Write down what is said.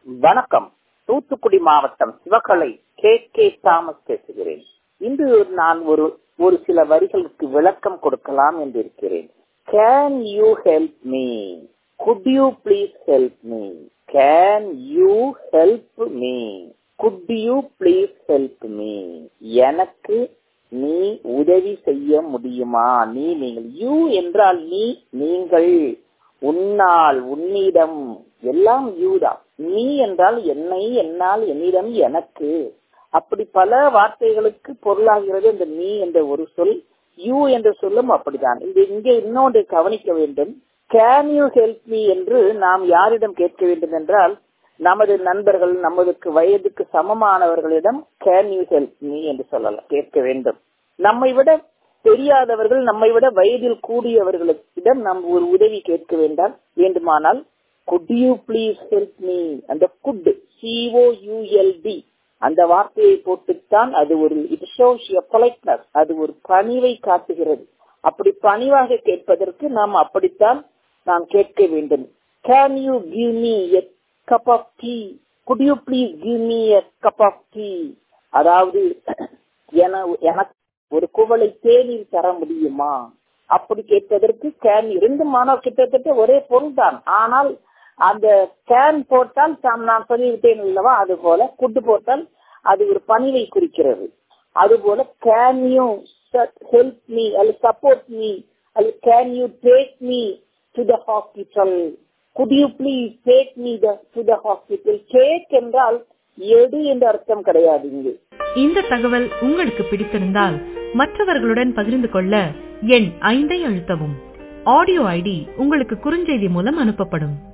வணக்கம் தூத்துக்குடி மாவட்டம் Sivakalai K K Thomas பேசுகிறேன் இன்று நான் ஒரு ஒரு சில வரிகளுக்கு விளக்கம் கொடுக்கலாம் என்று இருக்கிறேன் can you help me could you please help me can you help me could you please help me எனக்கு நீ உதவி செய்ய முடியுமா நீ நீங்கள் யூ என்றால் நீ நீங்கள் உன்னால் உன்னிடம் எல்லாம் யூதான் நீ என்றால் என்னை என்னால் என்னிடம் எனக்கு அப்படி பல வார்த்தைகளுக்கு பொருளாகிறது இந்த நீ என்ற ஒரு சொல் யூ என்ற சொல்லும் அப்படித்தான் இந்த இங்கே இன்னொன்று கவனிக்க வேண்டும் கேன் யூ ஹெல்ப் மீ என்று நாம் யாரிடம் கேட்க வேண்டும் என்றால் நமது நண்பர்கள் நமதுக்கு வயதுக்கு சமமானவர்களிடம் கேன் யூ ஹெல்ப் மீ என்று சொல்லலாம் கேட்க வேண்டும் நம்மை விட தெரியாதவர்கள் நம்மை விட வயதில் கூடியவர்களிடம் நாம் ஒரு உதவி கேட்க வேண்டாம் வேண்டுமானால் could you please help me அந்த குட் சிஓ யூஎல்டி அந்த வார்த்தையை போட்டுத்தான் அது ஒரு இட் ஷோஸ் பொலைட்னஸ் அது ஒரு பணிவை காட்டுகிறது அப்படி பணிவாக கேட்பதற்கு நாம் அப்படித்தான் நாம் கேட்க வேண்டும் can you give me a cup of tea could you please give me a cup of tea அதாவது எனக்கு ஒரு குவளை தேநீர் தர முடியுமா அப்படி கேட்பதற்கு கேன் இரண்டு மாணவர் கிட்டத்தட்ட ஒரே பொருள் தான் ஆனால் அந்த கேன் போட்டால் நான் சொல்லிவிட்டேன் அல்லவா அது போல குட்டு போட்டால் அது ஒரு பணிவை குறிக்கிறது அது போல கேன் யூ ஹெல்ப் மீ அல்லது சப்போர்ட் மீ அல்லது can you take me to the hospital could you please take me to the hospital take என்றால் எடு என்ற அர்த்தம் கிடையாது இங்கு இந்த தகவல் உங்களுக்கு பிடித்திருந்தால் மற்றவர்களுடன் பகிர்ந்து கொள்ள எண் ஐந்தை அழுத்தவும் ஆடியோ ஐடி உங்களுக்கு குறுஞ்செய்தி மூலம் அனுப்பப்படும்